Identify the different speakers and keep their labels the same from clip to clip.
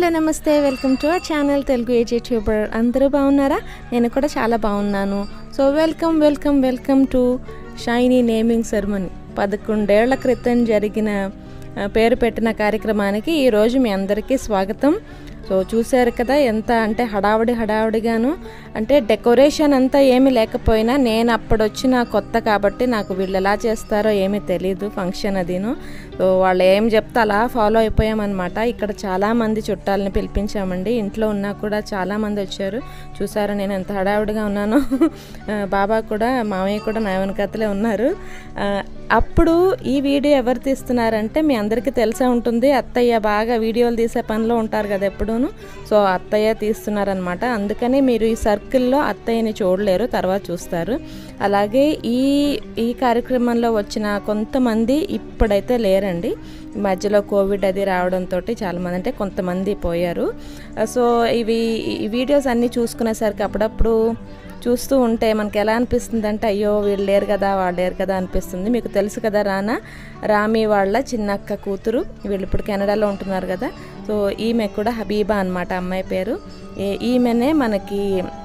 Speaker 1: నమస్తే welcome to our channel Telugu age YouTuber అందరూ బాగున్నారా నేను కూడా చాలా బాగున్నాను so welcome welcome welcome to Shiny naming ceremony పదకొండేళ్ల క్రితం జరిగిన ఆ, పేరు పెట్టిన కార్యక్రమానికి ఈరోజు మీ అందరికీ స్వాగతం సో చూశారు కదా ఎంత అంటే హడావుడి హడావుడిగాను అంటే డెకరేషన్ అంతా ఏమీ లేకపోయినా నేను అప్పుడు వచ్చిన కొత్త కాబట్టి నాకు వీళ్ళు ఎలా చేస్తారో ఏమీ తెలియదు ఫంక్షన్ అదిను సో వాళ్ళు ఏం చెప్తే అలా ఫాలో అయిపోయామన్నమాట ఇక్కడ చాలామంది చుట్టాలని పిలిపించామండి ఇంట్లో ఉన్నా కూడా చాలామంది వచ్చారు చూసారా నేను ఎంత హడావుడిగా ఉన్నానో ఆ, బాబా కూడా మామయ్య కూడా నా వెనకతలే ఉన్నారు ఆ, అప్పుడు ఈ వీడియో ఎవరు తీస్తున్నారంటే మీ అందరికీ తెలిసే ఉంటుంది అత్తయ్య బాగా వీడియోలు తీసే పనిలో ఉంటారు కదా ఎప్పుడూను సో అత్తయ్య తీస్తున్నారనమాట అందుకని మీరు ఈ సర్కిల్లో అత్తయ్యని చూడలేరు తర్వాత చూస్తారు అలాగే ఈ ఈ కార్యక్రమంలో వచ్చిన కొంతమంది ఇప్పుడైతే లేరండి ఈ మధ్యలో కోవిడ్ అది రావడంతో చాలామంది అంటే కొంతమంది పోయారు సో ఇవి ఈ వీడియోస్ అన్నీ చూసుకునేసరికి అప్పుడప్పుడు చూస్తూ ఉంటే మనకి ఎలా అనిపిస్తుంది అంటే అయ్యో వీళ్ళు లేరు కదా వాళ్ళు లేరు కదా అనిపిస్తుంది మీకు తెలుసు కదా రానా రామి వాళ్ళ చిన్నక్క కూతురు వీళ్ళు ఇప్పుడు కెనడాలో ఉంటున్నారు కదా సో ఈమె కూడా హబీబా అన్నమాట అమ్మాయి పేరు ఈ- ఈమెనే మనకి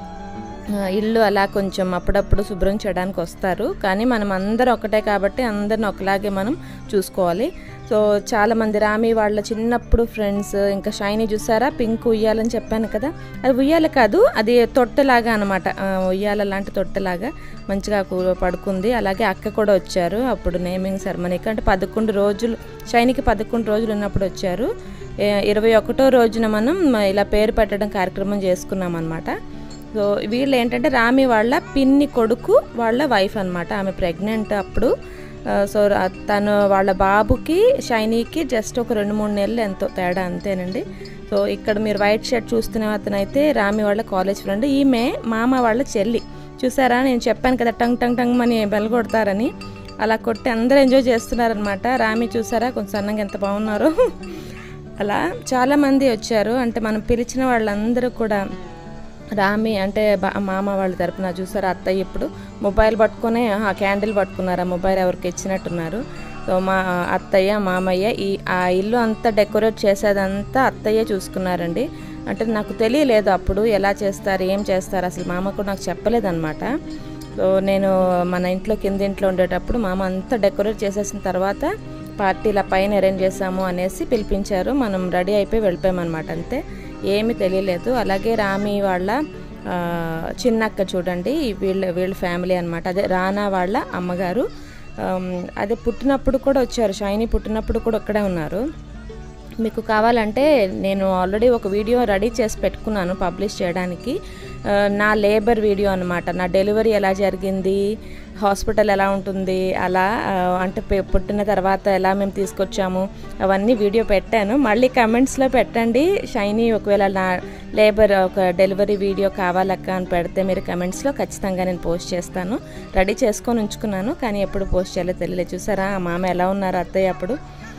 Speaker 1: ఆ, ఇల్లు అలా కొంచెం అప్పుడప్పుడు శుభ్రం చేయడానికి వస్తారు కానీ మనం అందరం ఒకటే కాబట్టి అందరిని ఒకలాగే మనం చూసుకోవాలి సో చాలామంది రామి వాళ్ళ చిన్నప్పుడు ఫ్రెండ్స్ ఇంకా షైనీ చూసారా పింక్ ఉయ్యాలని చెప్పాను కదా అది ఉయ్యాల కాదు అది తొట్టెలాగా అనమాట ఉయ్యాల లాంటి తొట్టెలాగా మంచిగా కూ- పడుకుంది అలాగే అక్క కూడా వచ్చారు అప్పుడు నేమింగ్ సెరమనీకి అంటే పదకొండు రోజులు షైనీకి పదకొండు రోజులు ఉన్నప్పుడు వచ్చారు ఏ- ఇరవై ఒకటో రోజున మనం ఇలా పేరు పెట్టడం కార్యక్రమం చేసుకున్నాం అనమాట సో వీళ్ళు ఏంటంటే రామి వాళ్ళ పిన్ని కొడుకు వాళ్ళ వైఫ్ అనమాట ఆమె ప్రెగ్నెంట్ అప్పుడు ఆ, సో రా- తను వాళ్ళ బాబుకి షైనీకి జస్ట్ ఒక రెండు మూడు నెలలు ఎంతో తేడా అంతేనండి సో ఇక్కడ మీరు వైట్ షర్ట్ చూస్తున్న అతనైతే రామి వాళ్ళ కాలేజ్ ఫ్రెండ్ ఈమె మామ వాళ్ళ చెల్లి చూసారా నేను చెప్పాను కదా టంగ్ టంగ్ టంగ్ అని బెల్ కొడతారని అలా కొట్టి అందరూ ఎంజాయ్ చేస్తున్నారనమాట రామి చూసారా కొంచెం సన్నగా ఎంత బాగున్నారో అలా చాలామంది వచ్చారు అంటే మనం పిలిచిన వాళ్ళందరూ కూడా రామి అంటే బా- మామ వాళ్ళ తరపున చూసారు అత్తయ్య ఇప్పుడు మొబైల్ పట్టుకునే ఆ క్యాండిల్ పట్టుకున్నారు ఆ మొబైల్ ఎవరికి ఇచ్చినట్టున్నారు సో మా అత్తయ్య మామయ్య ఈ ఆ ఇల్లు అంతా డెకరేట్ చేసేదంతా అత్తయ్య చూసుకున్నారండి అంటే నాకు తెలియలేదు అప్పుడు ఎలా చేస్తారు ఏం చేస్తారు అసలు మామ కూడా నాకు చెప్పలేదన్నమాట సో నేను మన ఇంట్లో కింద ఇంట్లో ఉండేటప్పుడు మామ అంతా డెకరేట్ చేసేసిన తర్వాత పార్టీ ఇలా పైన అరేంజ్ చేసాము అనేసి పిలిపించారు మనం రెడీ అయిపోయి వెళ్ళిపోయామన్నమాట అంతే ఏమీ తెలియలేదు అలాగే రామి వాళ్ళ ఆ, చిన్నక్క చూడండి వీళ్ళ వీళ్ళ ఫ్యామిలీ అనమాట అదే రానా వాళ్ళ అమ్మగారు ఆమ్, అదే పుట్టినప్పుడు కూడా వచ్చారు షైనీ పుట్టినప్పుడు కూడా ఇక్కడే ఉన్నారు మీకు కావాలంటే నేను ఆల్రెడీ ఒక వీడియో రెడీ చేసి పెట్టుకున్నాను పబ్లిష్ చేయడానికి ఆ, నా లేబర్ వీడియో అనమాట నా డెలివరీ ఎలా జరిగింది హాస్పిటల్ ఎలా ఉంటుంది అలా ఆ, అంటే పె- పుట్టిన తర్వాత ఎలా మేము తీసుకొచ్చాము అవన్నీ వీడియో పెట్టాను మళ్ళీ కమెంట్స్లో పెట్టండి షైనీ ఒకవేళ నా లేబర్ ఒక డెలివరీ వీడియో కావాలక్క అని పెడితే మీరు కమెంట్స్లో ఖచ్చితంగా నేను పోస్ట్ చేస్తాను రెడీ చేసుకొని ఉంచుకున్నాను కానీ ఎప్పుడు పోస్ట్ చేయాలో తెలియలేదు చూసారా ఆ మామ ఎలా ఉన్నారు అత్తయ్య అప్పుడు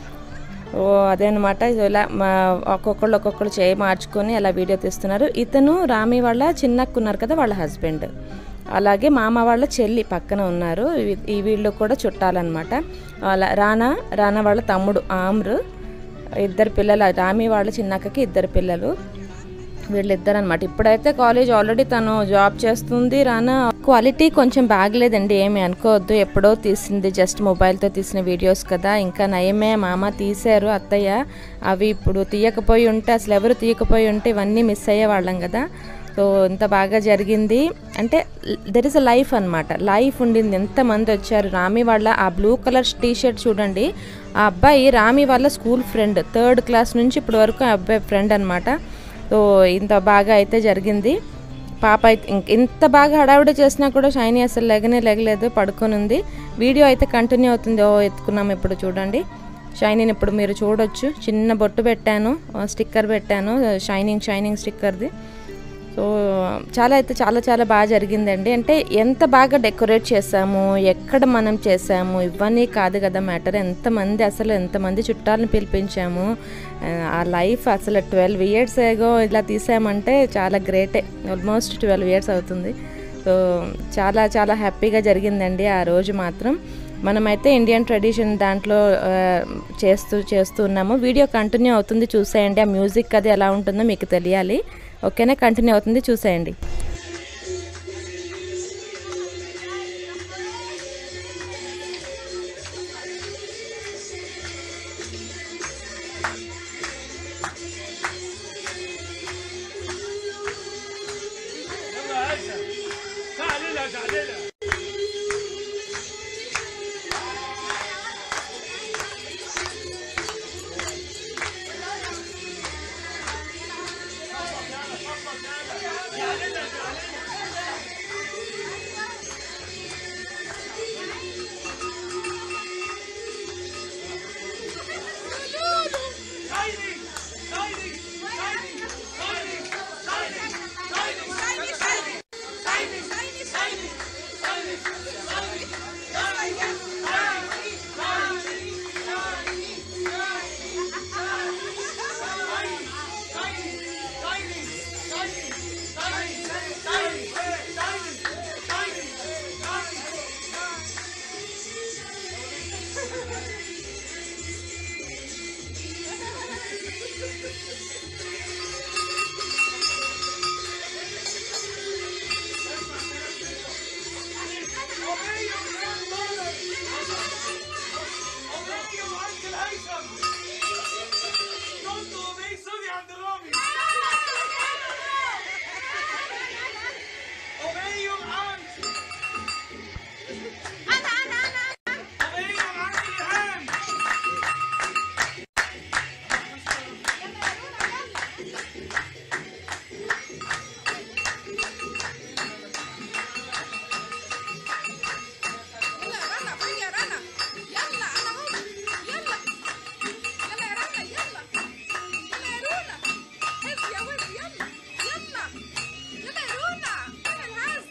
Speaker 1: ఓ అదే అనమాట ఇలా మా ఒక్కొక్కళ్ళు ఒక్కొక్కళ్ళు చేయి మార్చుకొని అలా వీడియో తీస్తున్నారు ఇతను రామి వాళ్ళ చిన్నక్క ఉన్నారు కదా వాళ్ళ హస్బెండ్ అలాగే మామ వాళ్ళ చెల్లి పక్కన ఉన్నారు ఇవి- ఈ వీళ్ళు కూడా చుట్టాలన్నమాట అలా రానా రానా వాళ్ళ తమ్ముడు ఆమ్రు ఇద్దరు పిల్లలు రామి వాళ్ళ చిన్నక్కకి ఇద్దరు పిల్లలు వీళ్ళిద్దరు అనమాట ఇప్పుడైతే కాలేజ్ ఆల్రెడీ తను జాబ్ చేస్తుంది రానా క్వాలిటీ కొంచెం బాగలేదండి ఏమి అనుకోవద్దు ఎప్పుడో తీసింది జస్ట్ మొబైల్తో తీసిన వీడియోస్ కదా ఇంకా నయమే మామ తీశారు అత్తయ్య అవి ఇప్పుడు తీయకపోయి ఉంటే అసలు ఎవరు తీయకపోయి ఉంటే ఇవన్నీ మిస్ అయ్యే వాళ్ళం కదా సో ఇంత బాగా జరిగింది అంటే దెర్ ఇస్ అ లైఫ్ అనమాట లైఫ్ ఉండింది ఎంతమంది వచ్చారు రామి వాళ్ళ ఆ బ్లూ కలర్ టీ షర్ట్ చూడండి ఆ అబ్బాయి రామి వాళ్ళ స్కూల్ ఫ్రెండ్ థర్డ్ క్లాస్ నుంచి ఇప్పటి వరకు ఆ అబ్బాయి ఫ్రెండ్ అనమాట సో ఇంత బాగా అయితే జరిగింది పాప అయితే ఇంక ఇంత బాగా హడావిడి చేసినా కూడా షైనీ అసలు లెగనే లెగలేదు పడుకొని ఉంది వీడియో అయితే కంటిన్యూ అవుతుంది ఓ ఎత్తుకున్నాం ఇప్పుడు చూడండి షైనీని ఇప్పుడు మీరు చూడొచ్చు చిన్న బొట్టు పెట్టాను స్టిక్కర్ పెట్టాను షైనింగ్ షైనింగ్ స్టిక్కర్ది సో చాలా అయితే చాలా చాలా బాగా జరిగిందండి అంటే ఎంత బాగా డెకరేట్ చేసాము ఎక్కడ మనం చేసాము ఇవన్నీ కాదు కదా మ్యాటర్ ఎంతమంది అసలు ఎంతమంది చుట్టాలను పిలిపించాము ఆ, ఆ లైఫ్ అసలు ట్వెల్వ్ ఇయర్స్ ఏగో ఇలా తీసామంటే చాలా గ్రేటే ఆల్మోస్ట్ ట్వెల్వ్ ఇయర్స్ అవుతుంది సో చాలా చాలా హ్యాపీగా జరిగిందండి ఆ రోజు మాత్రం మనమైతే ఇండియన్ ట్రెడిషన్ దాంట్లో ఆ, చేస్తూ చేస్తూ ఉన్నాము వీడియో కంటిన్యూ అవుతుంది చూసేయండి ఆ మ్యూజిక్ అది ఎలా ఉంటుందో మీకు తెలియాలి ఓకేనా కంటిన్యూ అవుతుంది చూసేయండి
Speaker 2: تعالي تعالي
Speaker 3: يلا يا رنا فين يا رنا يلا انا اهو يلا يلا يا رنا يلا يلا يا رونا هز يا ولد يلا يلا يلا يا رونا فين الهز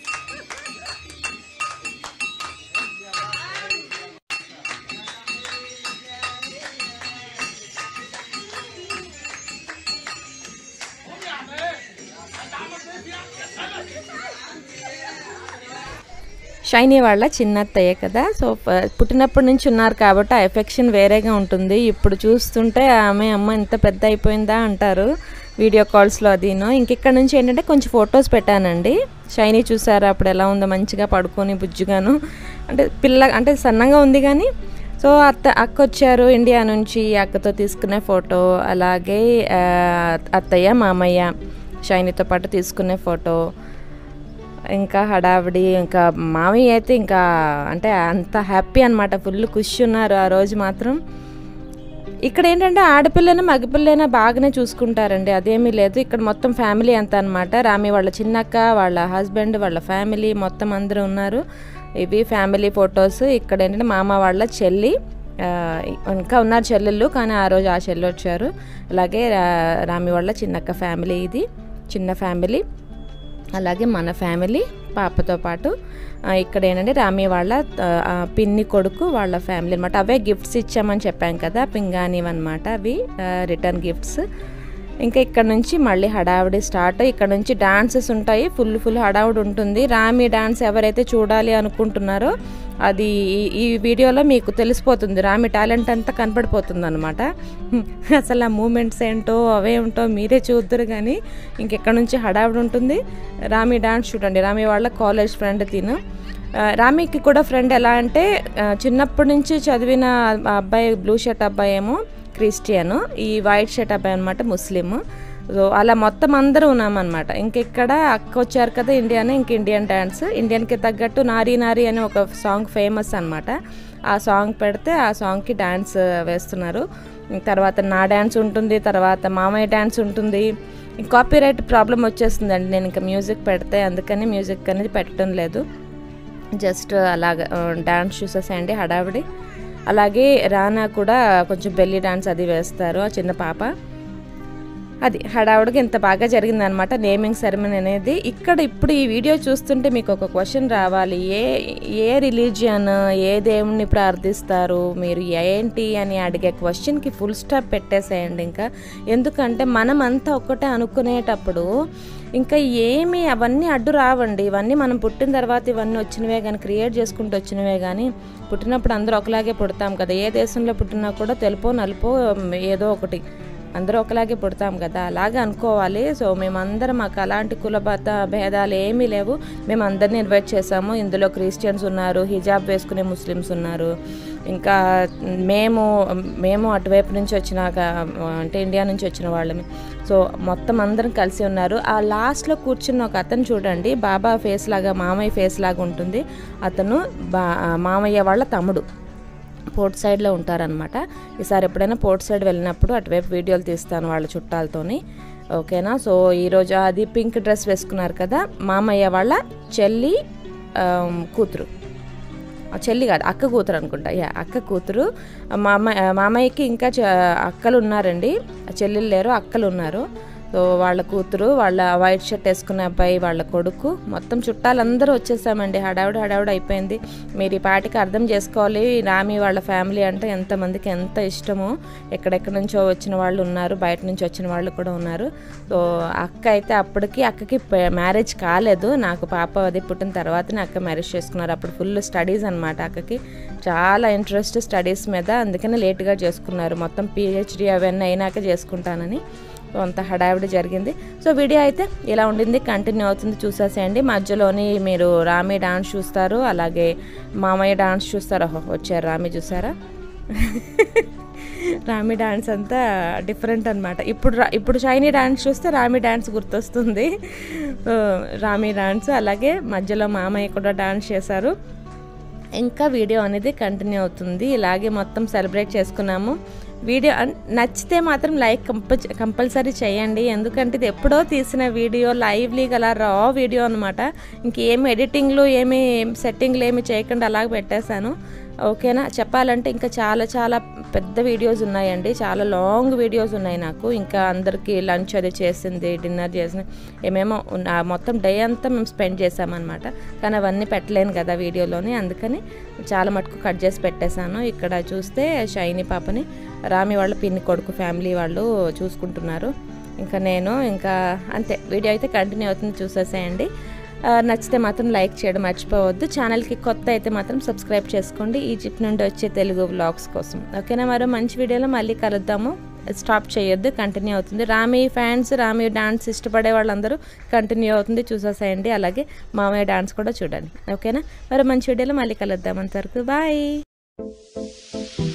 Speaker 1: షైనీ వాళ్ళ చిన్న అత్తయ్య కదా సో ప- పుట్టినప్పటి నుంచి ఉన్నారు కాబట్టి ఆ ఎఫెక్షన్ వేరేగా ఉంటుంది ఇప్పుడు చూస్తుంటే ఆమె అమ్మ ఇంత పెద్ద అయిపోయిందా అంటారు వీడియో కాల్స్లో అదిను ఇంకెక్కడ నుంచి ఏంటంటే కొంచెం ఫొటోస్ పెట్టానండి షైనీ చూసారా అప్పుడు ఎలా ఉందో మంచిగా పడుకొని బుజ్జుగాను అంటే పిల్ల అంటే సన్నగా ఉంది కానీ సో అత్త అక్క వచ్చారు ఇండియా నుంచి అక్కతో తీసుకునే ఫోటో అలాగే ఆ, అత్తయ్య మామయ్య షైనీతో పాటు తీసుకునే ఫోటో ఇంకా హడావిడి ఇంకా మామయ్య అయితే ఇంకా అంటే అంత హ్యాపీ అనమాట ఫుల్ ఖుషి ఉన్నారు ఆ రోజు మాత్రం ఇక్కడ ఏంటంటే ఆడపిల్లైనా మగపిల్లైనా బాగానే చూసుకుంటారండి అదేమీ లేదు ఇక్కడ మొత్తం ఫ్యామిలీ అంతా అనమాట రామి వాళ్ళ చిన్నక్క వాళ్ళ హస్బెండ్ వాళ్ళ ఫ్యామిలీ మొత్తం అందరూ ఉన్నారు ఇవి ఫ్యామిలీ ఫొటోస్ ఇక్కడ ఏంటంటే మామ వాళ్ళ చెల్లి ఆ, ఇంకా ఉన్నారు చెల్లెళ్ళు కానీ ఆ రోజు ఆ చెల్లి వచ్చారు అలాగే రా- రామి వాళ్ళ చిన్నక్క ఫ్యామిలీ ఇది చిన్న ఫ్యామిలీ అలాగే మన ఫ్యామిలీ పాపతో పాటు ఆ, ఇక్కడ ఏంటంటే రామి వాళ్ళ ఆ, ఆ, పిన్ని కొడుకు వాళ్ళ ఫ్యామిలీ అనమాట అవే గిఫ్ట్స్ ఇచ్చామని చెప్పాం కదా పింగాణివి అనమాట అవి రిటర్న్ గిఫ్ట్స్ ఇంకా ఇక్కడ నుంచి మళ్ళీ హడావిడి స్టార్ట్ ఇక్కడ నుంచి డాన్సెస్ ఉంటాయి ఫుల్ ఫుల్ హడావిడి ఉంటుంది రామి డాన్స్ ఎవరైతే చూడాలి అనుకుంటున్నారో అది ఈ- ఈ వీడియోలో మీకు తెలిసిపోతుంది రామి టాలెంట్ అంతా కనపడిపోతుంది అనమాట అసలు ఆ మూమెంట్స్ ఏంటో అవేమిటో మీరే చూద్దరు కానీ ఇంకెక్కడ నుంచి హడావిడి ఉంటుంది రామి డాన్స్ చూడండి రామి వాళ్ళ కాలేజ్ ఫ్రెండ్ తిను ఆ, రామికి కూడా ఫ్రెండ్ ఎలా అంటే ఆ, చిన్నప్పటి నుంచి చదివిన ఆ అబ్బాయి బ్లూ షర్ట్ అబ్బాయి ఏమో క్రిస్టియన్ ఈ వైట్ షర్ట్ అబ్బాయి అనమాట ముస్లిం సో అలా మొత్తం అందరూ ఉన్నామన్నమాట ఇంక ఇక్కడ అక్క వచ్చారు కదా ఇండియానే ఇంక ఇండియన్ డ్యాన్స్ ఇండియన్కి తగ్గట్టు నారీ నారీ అని ఒక సాంగ్ ఫేమస్ అనమాట ఆ సాంగ్ పెడితే ఆ సాంగ్కి డ్యాన్స్ వేస్తున్నారు తర్వాత నా డ్యాన్స్ ఉంటుంది తర్వాత మామయ్య డ్యాన్స్ ఉంటుంది కాపీ రైట్ ప్రాబ్లం వచ్చేస్తుందండి నేను ఇంకా మ్యూజిక్ పెడితే అందుకని మ్యూజిక్ అనేది పెట్టడం లేదు జస్ట్ అలాగ డాన్స్ చూసేసేయండి హడావిడి అలాగే రానా కూడా కొంచెం బెల్లి డాన్స్ అది వేస్తారు ఆ చిన్న పాప అది హడావుడిగా ఇంత బాగా జరిగిందనమాట నేమింగ్ సెరమనీ అనేది ఇక్కడ ఇప్పుడు ఈ వీడియో చూస్తుంటే మీకు ఒక క్వశ్చన్ రావాలి ఏ ఏ రిలీజియన్ ఏ దేవుణ్ణి ప్రార్థిస్తారు మీరు ఏంటి అని అడిగే క్వశ్చన్కి ఫుల్ స్టాప్ పెట్టేసేయండి ఇంకా ఎందుకంటే మనం అంతా ఒక్కటే అనుకునేటప్పుడు ఇంకా ఏమి అవన్నీ అడ్డు రావండి ఇవన్నీ మనం పుట్టిన తర్వాత ఇవన్నీ వచ్చినవే కానీ క్రియేట్ చేసుకుంటూ వచ్చినవే కానీ పుట్టినప్పుడు అందరూ ఒకలాగే పుడతాం కదా ఏ దేశంలో పుట్టినా కూడా తెలుపో నలుపో ఏదో ఒకటి అందరూ ఒకలాగే పుడతాం కదా అలాగే అనుకోవాలి సో మేమందరం మాకు అలాంటి కులబత భేదాలు ఏమీ లేవు మేము అందరిని ఇన్వైట్ చేసాము ఇందులో క్రిస్టియన్స్ ఉన్నారు హిజాబ్ వేసుకునే ముస్లిమ్స్ ఉన్నారు ఇంకా మేము మేము అటువైపు నుంచి వచ్చిన అంటే ఇండియా నుంచి వచ్చిన వాళ్ళమి సో మొత్తం అందరం కలిసి ఉన్నారు ఆ లాస్ట్లో కూర్చున్న ఒక అతను చూడండి బాబా ఫేస్ లాగా మామయ్య ఫేస్ లాగా ఉంటుంది అతను బా మామయ్య వాళ్ళ తమ్ముడు పోర్ట్ సైడ్లో ఉంటారనమాట ఈసారి ఎప్పుడైనా పోర్ట్ సైడ్ వెళ్ళినప్పుడు అటువైపు వీడియోలు తీస్తాను వాళ్ళ చుట్టాలతోని ఓకేనా సో ఈరోజు అది పింక్ డ్రెస్ వేసుకున్నారు కదా మామయ్య వాళ్ళ చెల్లి ఆమ్, కూతురు ఆ చెల్లి కాదు అక్క కూతురు అనుకుంటా యా అక్క కూతురు మామ మామయ్యకి ఇంకా చ- అక్కలు ఉన్నారండి చెల్లెలు లేరు అక్కలు ఉన్నారు సో వాళ్ళ కూతురు వాళ్ళ వైట్ షర్ట్ వేసుకున్న అబ్బాయి వాళ్ళ కొడుకు మొత్తం చుట్టాలందరూ వచ్చేసామండి హడావుడి హడావుడి అయిపోయింది మీరు ఈ పాటికి అర్థం చేసుకోవాలి రామి వాళ్ళ ఫ్యామిలీ అంటే ఎంతమందికి ఎంత ఇష్టమో ఎక్కడెక్కడి నుంచో వచ్చిన వాళ్ళు ఉన్నారు బయట నుంచి వచ్చిన వాళ్ళు కూడా ఉన్నారు సో అక్క అయితే అప్పటికి అక్కకి మ్యారేజ్ కాలేదు నాకు పాప అది పుట్టిన తర్వాతనే అక్క మ్యారేజ్ చేసుకున్నారు అప్పుడు ఫుల్ స్టడీస్ అనమాట అక్కకి చాలా ఇంట్రెస్ట్ స్టడీస్ మీద అందుకనే లేట్గా చేసుకున్నారు మొత్తం పిహెచ్డి అవన్నీ అయినాక చేసుకుంటానని సో అంత హడావిడి జరిగింది సో వీడియో అయితే ఇలా ఉండింది కంటిన్యూ అవుతుంది చూసేసేయండి మధ్యలోని మీరు రామి డాన్స్ చూస్తారు అలాగే మామయ్య డాన్స్ చూస్తారు ఓహో, వచ్చారు రామి చూసారా రామి డాన్స్ అంతా డిఫరెంట్ అనమాట ఇప్పుడు రా- ఇప్పుడు షైనీ డాన్స్ చూస్తే రామి డాన్స్ గుర్తొస్తుంది సో, రామి డాన్స్ అలాగే మధ్యలో మామయ్య కూడా డాన్స్ చేశారు ఇంకా వీడియో అనేది కంటిన్యూ అవుతుంది ఇలాగే మొత్తం సెలబ్రేట్ చేసుకున్నాము వీడియో అన్- నచ్చితే మాత్రం లైక్ కంపల్ కంపల్సరీ చేయండి ఎందుకంటే ఇది ఎప్పుడో తీసిన వీడియో లైవ్లీగా అలా రా వీడియో అనమాట ఇంకేం ఎడిటింగ్లు ఏమి సెట్టింగ్లు ఏమి చేయకుండా అలాగ పెట్టేశాను ఓకేనా చెప్పాలంటే ఇంకా చాలా చాలా పెద్ద వీడియోస్ ఉన్నాయండి చాలా లాంగ్ వీడియోస్ ఉన్నాయి నాకు ఇంకా అందరికీ లంచ్ అది చేసింది డిన్నర్ చేసింది ఏమేమో ఉన్న- ఆ మొత్తం డే అంతా మేము స్పెండ్ చేసామన్నమాట కానీ అవన్నీ పెట్టలేను కదా వీడియోలోని అందుకని చాలా మటుకు కట్ చేసి పెట్టేశాను ఇక్కడ చూస్తే షైనీ పాపని రామి వాళ్ళ పిన్ని కొడుకు ఫ్యామిలీ వాళ్ళు చూసుకుంటున్నారు ఇంకా నేను ఇంకా అంతే వీడియో అయితే కంటిన్యూ అవుతుంది చూసేసేయండి ఆ, నచ్చితే మాత్రం లైక్ చేయడం మర్చిపోవద్దు ఛానల్కి కొత్త అయితే మాత్రం సబ్స్క్రైబ్ చేసుకోండి ఈజిప్ట్ నుండి వచ్చే తెలుగు వ్లాగ్స్ కోసం ఓకేనా మరో మంచి వీడియోలో మళ్ళీ కలుద్దాము స్టాప్ చేయొద్దు కంటిన్యూ అవుతుంది రామి ఫ్యాన్స్ రామి డాన్స్ ఇష్టపడే వాళ్ళందరూ కంటిన్యూ అవుతుంది చూసేసేయండి అలాగే మామయ్య డాన్స్ కూడా చూడండి ఓకేనా మరో మంచి వీడియోలో మళ్ళీ కలుద్దాం అంతవరకు బాయ్